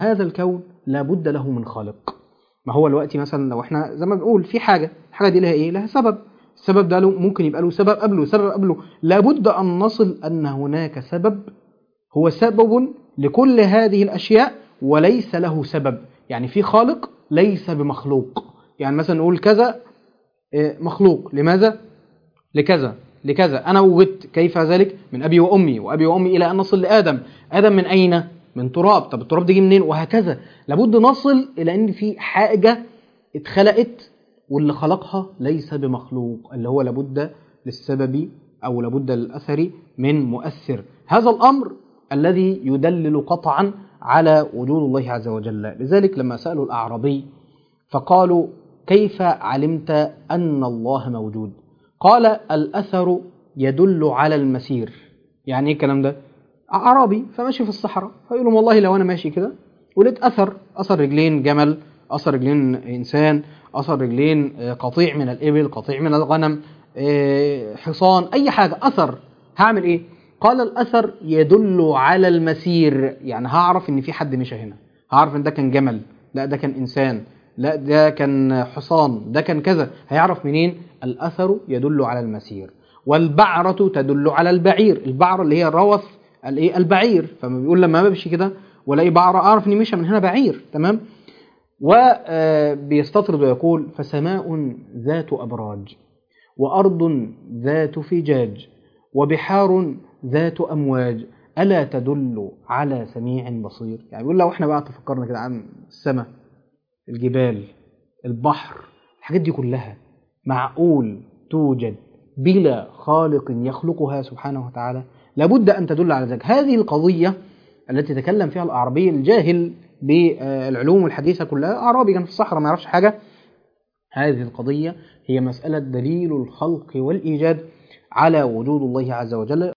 هذا الكون لابد له من خالق ما هو الوقت مثلا لو احنا زي ما بنقول في حاجه الحاجه دي لها ايه لها سبب السبب ده له ممكن يبقى له سبب قبله سبب قبله لابد ان نصل ان هناك سبب هو سبب لكل هذه الاشياء وليس له سبب يعني في خالق ليس بمخلوق يعني مثلا نقول كذا آه، مخلوق لماذا لكذا لكذا انا وجدت كيف ذلك من ابي وامي وابي وامي الى ان نصل لادم ادم من اين من تراب طب التراب ده جه منين وهكذا لابد نصل الى ان في حاجه اتخلقت واللي خلقها ليس بمخلوق اللي هو لابد للسبب او لابد للاثر من مؤثر هذا الامر الذي يدلل قطعا على وجود الله عز وجل لذلك لما سالوا الاعرابي فقالوا كيف علمت ان الله موجود قال الاثر يدل على المسير يعني ايه الكلام ده اعرابي فماشي في الصحراء فيقول لهم والله لو انا ماشي كده ولقيت اثر اثر رجلين جمل اثر رجلين انسان اثر رجلين آه، قطيع من الابل قطيع من الغنم آه، حصان اي حاجه اثر هعمل ايه قال الاثر يدل على المسير يعني هعرف ان في حد مشى هنا هعرف ان ده كان جمل لا ده كان انسان لا ده كان حصان ده كان كذا هيعرف منين الاثر يدل على المسير والبعرة تدل على البعير البعرة اللي هي روث الايه البعير فما بيقول لما بمشي كده والاقي بعرة اعرف اني مشى من هنا بعير تمام وبيستطرد ويقول فسماء ذات ابراج وارض ذات فجاج وبحار ذات امواج الا تدل على سميع بصير يعني بيقول لو احنا بقى تفكرنا كده عن السماء الجبال البحر الحاجات دي كلها معقول توجد بلا خالق يخلقها سبحانه وتعالى لابد أن تدل على ذلك هذه القضية التي تكلم فيها الأعرابي الجاهل بالعلوم الحديثة كلها أعرابي كان في الصحراء ما يعرفش حاجة هذه القضية هي مسألة دليل الخلق والإيجاد على وجود الله عز وجل